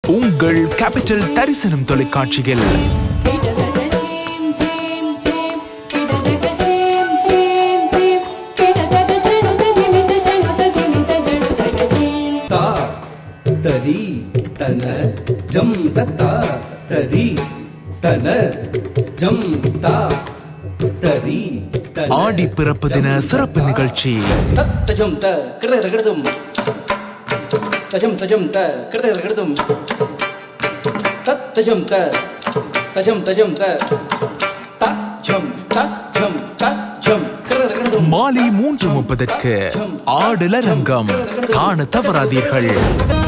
உங்கள் கேபிட்டல் தரிசனம் தொலைக்காட்சியில் ता तरी तन जम तता तरी तन जम ता तरी तन ஆடி பிறப்பு தின சிறப்பு நிகழ்ச்சி तजम त कृतकृतुम तजम तजम त कृतकृतुम तजम त तजम तजम त तजम तजम तजम कृतकृतुम மாலை மூன்று முப்பதற்கு ஆடலரங்கம் காண தவறாதீர்கள்